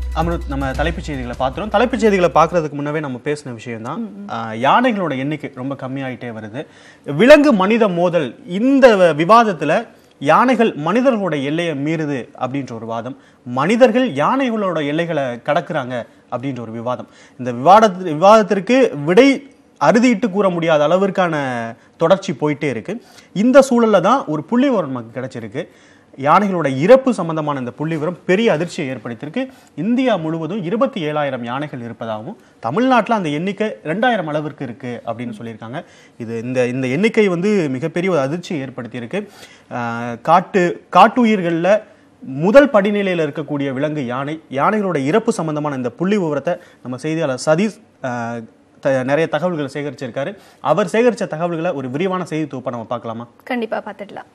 அமிர்த் நம்ம தலைப்புச் செய்திகளை பார்த்துறோம் தலைப்புச் செய்திகளை பார்க்கறதுக்கு முன்னவே நம்ம பேசின விஷயம் தான் யானைகளோட எண்ணிக்கை ரொம்ப கம்மியாயிட்டே வருது விலங்கு மனித மோதல் இந்த விவாதத்துல யானைகள் மனிதர்களோட எல்லையை மீறுது அப்படின்ற ஒரு வாதம் மனிதர்கள் யானைகளோட எல்லைகளை கடக்குறாங்க அப்படின்ற ஒரு விவாதம் இந்த விவாதத்து விவாதத்திற்கு விடை அறுதிட்டு கூற முடியாத அளவிற்கான தொடர்ச்சி போயிட்டே இருக்கு இந்த சூழல்ல தான் ஒரு புள்ளி விவரம் நமக்கு கிடைச்சிருக்கு யானைகளோட இறப்பு சம்பந்தமான இந்த புள்ளி விவரம் பெரிய அதிர்ச்சியை ஏற்படுத்தியிருக்கு இந்தியா முழுவதும் இருபத்தி ஏழாயிரம் யானைகள் இருப்பதாகவும் தமிழ்நாட்டில் அந்த எண்ணிக்கை ரெண்டாயிரம் அளவிற்கு இருக்கு அப்படின்னு சொல்லியிருக்காங்க இது இந்த இந்த எண்ணிக்கை வந்து மிகப்பெரிய ஒரு அதிர்ச்சியை ஏற்படுத்தியிருக்கு ஆஹ் காட்டு காட்டுயிர்களில் முதல் படிநிலையில் இருக்கக்கூடிய விலங்கு யானை யானைகளோட இறப்பு சம்பந்தமான இந்த புள்ளி விவரத்தை நம்ம செய்தியாளர் சதீஷ் ஆஹ் த- நிறைய தகவல்களை சேகரிச்சிருக்காரு அவர் சேகரித்த தகவல்களை ஒரு விரிவான செய்தி தொகுப்பை நம்ம பார்க்கலாமா கண்டிப்பா பார்த்துடலாம்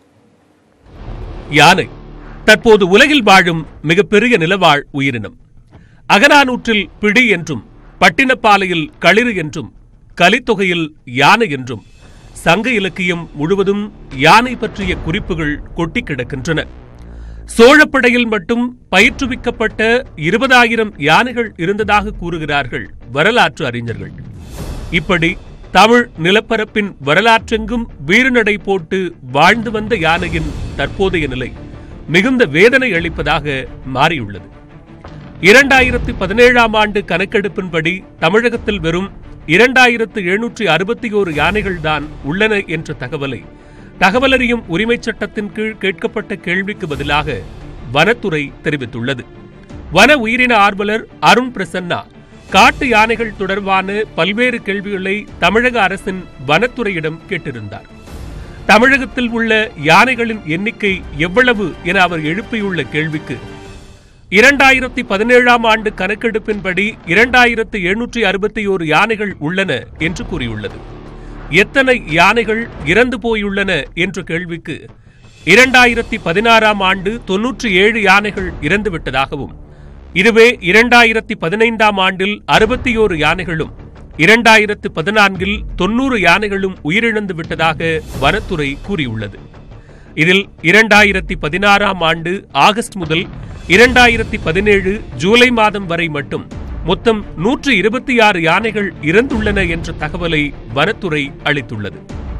யானை தற்போது உலகில் வாழும் மிகப்பெரிய நிலவாழ் உயிரினம் அகநானூற்றில் பிடி என்றும் பட்டினப்பாலையில் களிறு என்றும் கலித்தொகையில் யானை என்றும் சங்க இலக்கியம் முழுவதும் யானை பற்றிய குறிப்புகள் கொட்டிக் கிடக்கின்றன சோழப்படையில் மட்டும் பயிற்றுவிக்கப்பட்ட இருபதாயிரம் யானைகள் இருந்ததாக கூறுகிறார்கள் வரலாற்று அறிஞர்கள் இப்படி தமிழ் நிலப்பரப்பின் வரலாற்றெங்கும் வீறுநடை போட்டு வாழ்ந்து வந்த யானையின் தற்போதைய நிலை மிகுந்த வேதனை அளிப்பதாக மாறியுள்ளது இரண்டாயிரத்தி பதினேழாம் ஆண்டு கணக்கெடுப்பின்படி தமிழகத்தில் வெறும் இரண்டாயிரத்து எழுநூற்றி அறுபத்தி ஓரு யானைகள்தான் உள்ளன என்ற தகவலை தகவலறியும் உரிமைச் சட்டத்தின் கீழ் கேட்கப்பட்ட கேள்விக்கு பதிலாக வனத்துறை தெரிவித்துள்ளது வன உயிரின ஆர்வலர் அருண் பிரசன்னா காட்டு யானைகள் தொடர்பான பல்வேறு கேள்விகளை தமிழக அரசின் வனத்துறையிடம் கேட்டிருந்தார் தமிழகத்தில் உள்ள யானைகளின் எண்ணிக்கை எவ்வளவு என அவர் எழுப்பியுள்ள கேள்விக்கு இரண்டாயிரத்தி பதினேழாம் ஆண்டு கணக்கெடுப்பின்படி இரண்டாயிரத்து எழுநூற்றி அறுபத்தி ஓரு யானைகள் உள்ளன என்று கூறியுள்ளது எத்தனை யானைகள் இறந்து போயுள்ளன என்ற கேள்விக்கு இரண்டாயிரத்தி பதினாறாம் ஆண்டு தொன்னூற்றி ஏழு யானைகள் இறந்துவிட்டதாகவும் இதுவே இரண்டாயிரத்தி பதினைந்தாம் ஆண்டில் அறுபத்தி ஓரு யானைகளும் இரண்டாயிரத்து பதினான்கில் தொன்னூறு யானைகளும் உயிரிழந்து விட்டதாக வனத்துறை கூறியுள்ளது இதில் இரண்டாயிரத்தி பதினாறாம் ஆண்டு ஆகஸ்ட் முதல் இரண்டாயிரத்தி பதினேழு ஜூலை மாதம் வரை மட்டும் மொத்தம் நூற்று இருபத்தி ஆறு யானைகள் இறந்துள்ளன என்ற தகவலை வனத்துறை அளித்துள்ளது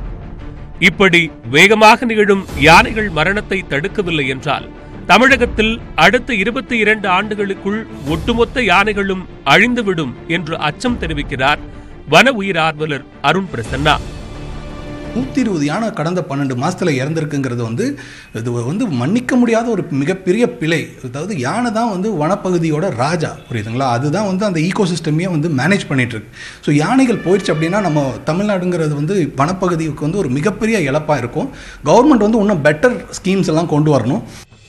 இப்படி வேகமாக நிகழும் யானைகள் மரணத்தை தடுக்கவில்லை என்றால் தமிழகத்தில் அடுத்த இருபத்தி இரண்டு ஆண்டுகளுக்குள் ஒட்டுமொத்த யானைகளும் அழிந்துவிடும் என்று அச்சம் தெரிவிக்கிறார் வன உயிர் ஆர்வலர் அருண் பிரசன்னா நூற்றி இருபது யானை கடந்த பன்னெண்டு மாசத்துல இறந்துருக்குங்கிறது வந்து இது வந்து மன்னிக்க முடியாத ஒரு மிகப்பெரிய பிழை அதாவது யானை தான் வந்து வனப்பகுதியோட ராஜா புரியுதுங்களா அதுதான் வந்து அந்த ஈகோசிஸ்டமையே வந்து மேனேஜ் பண்ணிட்டு இருக்கு ஸோ யானைகள் போயிடுச்சு அப்படின்னா நம்ம தமிழ்நாடுங்கிறது வந்து வனப்பகுதிக்கு வந்து ஒரு மிகப்பெரிய இழப்பாக இருக்கும் கவர்மெண்ட் வந்து இன்னும் பெட்டர் ஸ்கீம்ஸ் எல்லாம் கொண்டு வரணும்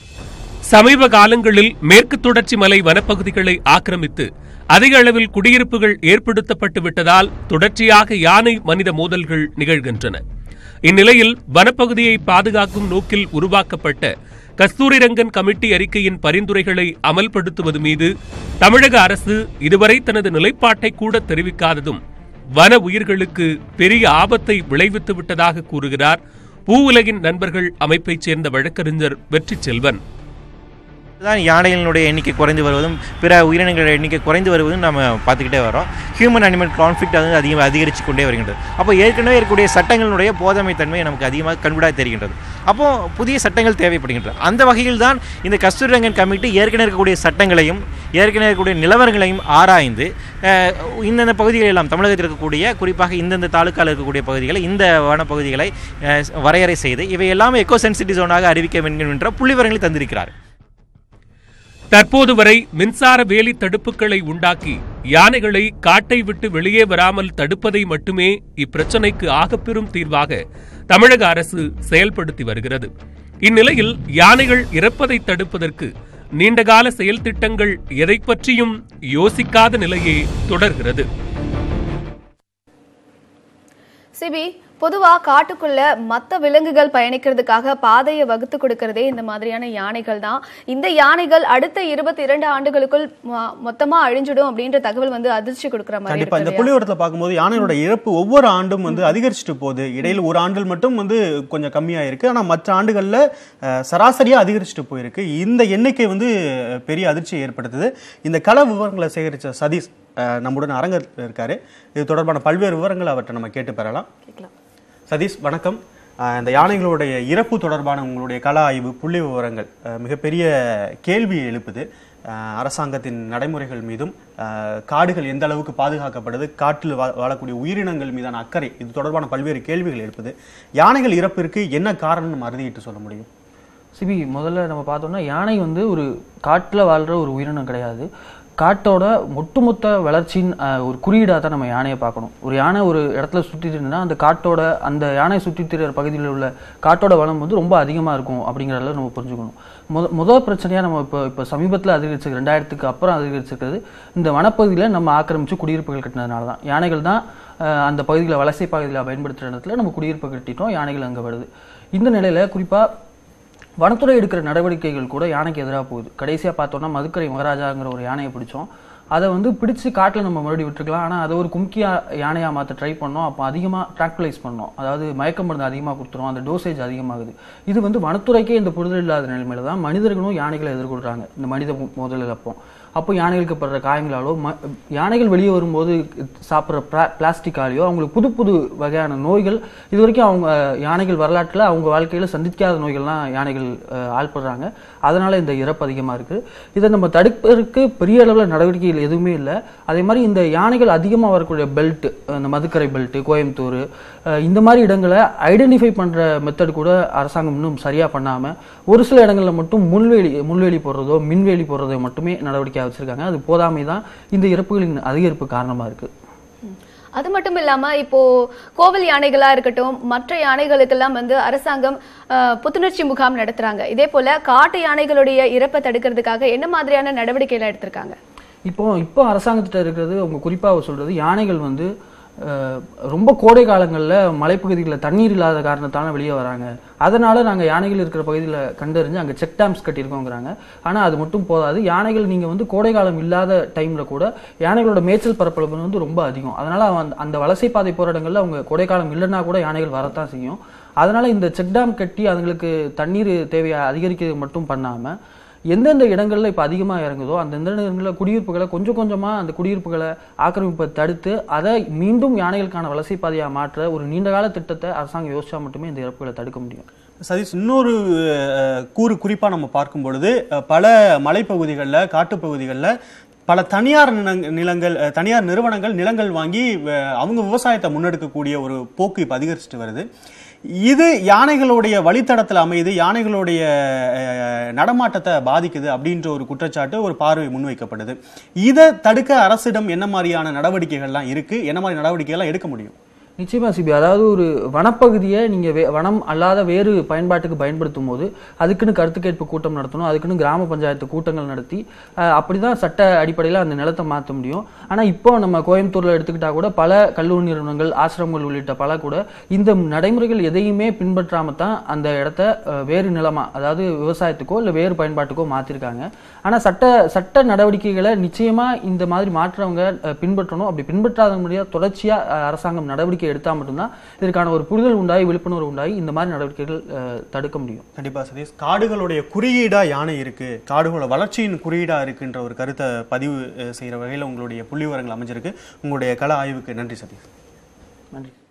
சமீப காலங்களில் மேற்கு தொடர்ச்சி மலை வனப்பகுதிகளை ஆக்கிரமித்து அதிக அளவில் குடியிருப்புகள் ஏற்படுத்தப்பட்டு விட்டதால் தொடர்ச்சியாக யானை மனித மோதல்கள் நிகழ்கின்றன இந்நிலையில் வனப்பகுதியை பாதுகாக்கும் நோக்கில் உருவாக்கப்பட்ட கஸ்தூரிரங்கன் கமிட்டி அறிக்கையின் பரிந்துரைகளை அமல்படுத்துவது மீது தமிழக அரசு இதுவரை தனது நிலைப்பாட்டை கூட தெரிவிக்காததும் வன உயிர்களுக்கு பெரிய ஆபத்தை விளைவித்து விட்டதாக கூறுகிறார் பூவுலகின் நண்பர்கள் அமைப்பைச் சேர்ந்த வழக்கறிஞர் வெற்றி செல்வன் தான் யானைகளினுடைய எண்ணிக்கை குறைந்து வருவதும் பிற உயிரினங்களோட எண்ணிக்கை குறைந்து வருவதும் நம்ம பார்த்துக்கிட்டே வரோம் ஹியூமன் அனிமல் கான்ஃப்ளிக்ட் வந்து அதிகமாக அதிகரித்து கொண்டே வருகின்றது அப்போ ஏற்கனவே இருக்கக்கூடிய சட்டங்களுடைய போதமை தன்மை நமக்கு அதிகமாக கண்கூடாக தெரிகின்றது அப்போ புதிய சட்டங்கள் தேவைப்படுகின்றன அந்த வகையில் தான் இந்த கஸ்தூரிரங்கன் கமிட்டி ஏற்கனவே இருக்கக்கூடிய சட்டங்களையும் ஏற்கனவே இருக்கக்கூடிய நிலவரங்களையும் ஆராய்ந்து அஹ், இந்தந்த பகுதிகள் எல்லாம் தமிழகத்தில் இருக்கக்கூடிய குறிப்பாக இந்தந்த தாலுக்காவில் இருக்கக்கூடிய பகுதிகளை இந்த வனப்பகுதிகளை அஹ், வரையறை செய்து இவை எல்லாமே எக்கோ சென்சிட்டிவ் ஜோனாக அறிவிக்க வேண்டும் என்ற புள்ளிவரங்களை தந்திருக்கிறார் தற்போது வரை மின்சார வேலி தடுப்புகளை உண்டாக்கி யானைகளை காட்டை விட்டு வெளியே வராமல் தடுப்பதை மட்டுமே இப்பிரச்சனைக்கு ஆகப்பெரும் தீர்வாக தமிழக அரசு செயல்படுத்தி வருகிறது இந்நிலையில் யானைகள் இறப்பதை தடுப்பதற்கு நீண்டகால செயல் திட்டங்கள் எதை பற்றியும் யோசிக்காத நிலையே தொடர்கிறது சிபி பொதுவா காட்டுக்குள்ள மத்த விலங்குகள் பயணிக்கிறதுக்காக பாதையை வகுத்து கொடுக்கறதே இந்த மாதிரியான யானைகள் தான் இந்த யானைகள் அடுத்த இருபத்தி இரண்டு ஆண்டுகளுக்குள் மொ- மொத்தமா அழிஞ்சிடும் அப்படின்ற தகவல் வந்து அதிர்ச்சி கொடுக்குற மாதிரி கண்டிப்பா இந்த இருக்கு புள்ளி விவரத்துல பார்க்கும்போது யானையோட இழப்பு ஒவ்வொரு ஆண்டும் வந்து அதிகரிச்சுட்டு போகுது இடையில ஒரு ஆண்டில் மட்டும் வந்து கொஞ்சம் கம்மியா இருக்கு ஆனா மற்ற ஆண்டுகள்ல அஹ், சராசரியா அதிகரிச்சுட்டு போயிருக்கு இந்த எண்ணிக்கை வந்து அஹ், பெரிய அதிர்ச்சியை ஏற்படுத்துது இந்த கள விவரங்களை சேகரிச்ச சதீஷ் அஹ், நம்முடன் அரங்கர் இருக்காரு இது தொடர்பான பல்வேறு விவரங்களை அவர்கிட்ட நம்ம கேட்டு பெறலாம் கேட்கலாம் சதீஷ் வணக்கம் அஹ், இந்த யானைகளுடைய இறப்பு தொடர்பான உங்களுடைய கள ஆய்வு புள்ளி விவரங்கள் அஹ், மிகப்பெரிய கேள்வியை எழுப்புது அஹ், அரசாங்கத்தின் நடைமுறைகள் மீதும் அஹ், காடுகள் எந்த அளவுக்கு பாதுகாக்கப்படுது காட்டில் வா- வாழக்கூடிய உயிரினங்கள் மீதான அக்கறை இது தொடர்பான பல்வேறு கேள்விகள் எழுப்புது யானைகள் இறப்பிற்கு என்ன காரணம் நம்ம அறுதியிட்டு சொல்ல முடியும் சிபி முதல்ல நம்ம பார்த்தோம்னா யானை வந்து ஒரு காட்டில் வாழ்கிற ஒரு உயிரினம் கிடையாது காட்டோட ஒட்டுமொத்த வளர்ச்சியின் அஹ், ஒரு குறியீடாக தான் நம்ம யானையை பார்க்கணும் ஒரு யானை ஒரு இடத்துல சுற்றிட்டு இருந்ததுன்னா அந்த காட்டோட அந்த யானை சுற்றித் திரிகிற பகுதியில் உள்ள காட்டோட வளம் வந்து ரொம்ப அதிகமாக இருக்கும் அப்படிங்கிறத நம்ம புரிஞ்சுக்கணும் முத முதல் பிரச்சனையாக நம்ம இப்போ இப்போ சமீபத்தில் அதிகரிச்சிருக்கு ரெண்டாயிரத்துக்கு அப்புறம் அதிகரிச்சிருக்கிறது இந்த வனப்பகுதியில் நம்ம ஆக்கிரமிச்சு குடியிருப்புகள் கட்டினதுனால தான் யானைகள் தான் அஹ், அந்த பகுதியில் வலசை பகுதியில் பயன்படுத்துகிற இடத்துல நம்ம குடியிருப்பு கட்டிட்டோம் யானைகள் அங்கே வருது இந்த நிலையில் குறிப்பாக வனத்துறை எடுக்கிற நடவடிக்கைகள் கூட யானைக்கு எதிராக போகுது கடைசியாக பார்த்தோம்னா மதுக்கரை மகாராஜாங்கிற ஒரு யானையை பிடிச்சோம் அதை வந்து பிடிச்சு காட்டில் நம்ம மறுபடியும் விட்டுருக்கலாம் ஆனால் அதை ஒரு கும்கியா யானையாக மாற்ற ட்ரை பண்ணோம் அப்போ அதிகமாக ட்ராக்டலைஸ் பண்ணோம் அதாவது மயக்க மருந்து அதிகமாக கொடுத்துரும் அந்த டோசேஜ் அதிகமாகுது இது வந்து வனத்துறைக்கே இந்த புரிதல் இல்லாத நிலைமையில தான் மனிதர்களும் யானைகளை எதிர்கொள்கிறாங்க இந்த மனித மு- மோதல் அப்போ அப்போ யானைகளுக்கு படுற காயங்களாலோ ம யானைகள் வெளியே வரும்போது சாப்பிட்ற பிளா பிளாஸ்டிக்காலேயோ அவங்களுக்கு புது புது வகையான நோய்கள் இது வரைக்கும் அவங்க யானைகள் வரலாற்றில் அவங்க வாழ்க்கையில் சந்திக்காத நோய்கள்லாம் யானைகள் அஹ், ஆள்படுறாங்க அதனால இந்த இறப்பு அதிகமாக இருக்குது இதை நம்ம தடுப்பதற்கு பெரிய அளவில் நடவடிக்கைகள் எதுவுமே இல்லை அதே மாதிரி இந்த யானைகள் அதிகமாக வரக்கூடிய பெல்ட் இந்த மதுக்கரை பெல்ட் கோயம்புத்தூர் அஹ், இந்த மாதிரி இடங்களை ஐடென்டிஃபை பண்ணுற மெத்தட் கூட அரசாங்கம் இன்னும் சரியாக பண்ணாமல் ஒரு சில இடங்களில் மட்டும் முள்வேலி முள்வேலி போடுறதோ மின்வேலி போடுறதோ மட்டுமே நடவடிக்கையாக வச்சுருக்காங்க அது போதாமை தான் இந்த இறப்புகளின் அதிகரிப்பு காரணமாக இருக்குது அது மட்டும் இல்லாம இப்போ கோவில் யானைகளா இருக்கட்டும் மற்ற யானைகளுக்கெல்லாம் வந்து அரசாங்கம் அஹ், புத்துணர்ச்சி முகாம் நடத்துறாங்க இதே போல காட்டு யானைகளுடைய இறப்பை தடுக்கிறதுக்காக என்ன மாதிரியான நடவடிக்கைகளை எடுத்திருக்காங்க இப்போ இப்போ அரசாங்கத்திட்ட இருக்கிறது அவங்க குறிப்பாக சொல்றது யானைகள் வந்து அஹ், ரொம்ப கோடை காலங்களில் மலைப்பகுதிகளில் தண்ணீர் இல்லாத காரணத்தால வெளியே வராங்க அதனால நாங்கள் யானைகள் இருக்கிற பகுதியில் கண்டறிஞ்சு அங்கே செக் டேம்ஸ் கட்டியிருக்கோங்கிறாங்க ஆனால் அது மட்டும் போதாது யானைகள் நீங்கள் வந்து கோடை காலம் இல்லாத டைமில் கூட யானைகளோட மேய்ச்சல் பரப்பளவு வந்து ரொம்ப அதிகம் அதனால அந்த- அந்த வலசை பாதை போகிற இடங்கள்ல அவங்க கோடை காலம் இல்லைன்னா கூட யானைகள் வரத்தான் செய்யும் அதனால இந்த செக் டேம் கட்டி அதுங்களுக்கு தண்ணீர் தேவையை அதிகரிக்கிறது மட்டும் பண்ணாமல் எந்தெந்த இடங்கள்ல இப்போ அதிகமாக இறங்குதோ அந்தந்த இடங்களில் குடியிருப்புகளை கொஞ்சம் கொஞ்சமாக அந்த குடியிருப்புகளை ஆக்கிரமிப்பை தடுத்து அதை மீண்டும் யானைகளுக்கான வலசை பாதையாக மாற்ற ஒரு நீண்டகால திட்டத்தை அரசாங்கம் யோசிச்சா மட்டுமே இந்த இறப்புகளை தடுக்க முடியும் சதீஷ் இன்னொரு அஹ், கூறு குறிப்பா நம்ம பார்க்கும் பொழுது அஹ், பல மலைப்பகுதிகளில் காட்டுப்பகுதிகளில் பல தனியார் நிலங்க- நிலங்கள் அஹ், தனியார் நிறுவனங்கள் நிலங்கள் வாங்கி அஹ், அவங்க விவசாயத்தை முன்னெடுக்கக்கூடிய ஒரு போக்கு இப்போ அதிகரிச்சுட்டு வருது இது யானைகளுடைய வழித்தடத்தில் அமையுது யானைகளுடைய அஹ், நடமாட்டத்தை பாதிக்குது அப்படின்ற ஒரு குற்றச்சாட்டு ஒரு பார்வை முன்வைக்கப்படுது இதை தடுக்க அரசிடம் என்ன மாதிரியான நடவடிக்கைகள்லாம் இருக்கு என்ன மாதிரி நடவடிக்கைகள்லாம் எடுக்க முடியும் நிச்சயமா சிபி அதாவது ஒரு வனப்பகுதியை நீங்க வே- வனம் அல்லாத வேறு பயன்பாட்டுக்கு பயன்படுத்தும் போது அதுக்குன்னு கருத்து கேட்பு கூட்டம் நடத்தணும் அதுக்குன்னு கிராம பஞ்சாயத்து கூட்டங்கள் நடத்தி அஹ், அப்படிதான் சட்ட அடிப்படையில் அந்த நிலத்தை மாற்ற முடியும் ஆனா இப்போ நம்ம கோயம்புத்தூர்ல எடுத்துக்கிட்டா கூட பல கல்லூரி நிறுவனங்கள் ஆசிரமங்கள் உள்ளிட்ட பல கூட இந்த நடைமுறைகள் எதையுமே பின்பற்றாம தான் அந்த இடத்த அஹ், வேறு நிலமா அதாவது விவசாயத்துக்கோ இல்ல வேறு பயன்பாட்டுக்கோ மாத்திருக்காங்க ஆனா சட்ட சட்ட நடவடிக்கைகளை நிச்சயமா இந்த மாதிரி மாற்றவங்க அஹ், பின்பற்றணும் அப்படி பின்பற்றாத முடியாது தொடர்ச்சியா அஹ், அரசாங்கம் நடவடிக்கை எடுத்தா மட்டும்தான் இதற்கான ஒரு புரிதல் உண்டாகி விழிப்புணர்வு உண்டாகி இந்த மாதிரி நடவடிக்கைகள் அஹ், தடுக்க முடியும் கண்டிப்பா சதீஷ் காடுகளுடைய குறியீடா யானை இருக்கு காடுகளோட வளர்ச்சியின் குறியீடா இருக்குன்ற ஒரு கருத்தை பதிவு அஹ், செய்யற வகையில உங்களுடைய புள்ளி விவரங்கள் அமைஞ்சிருக்கு உங்களுடைய கள ஆய்வுக்கு நன்றி சதீஷ் நன்றி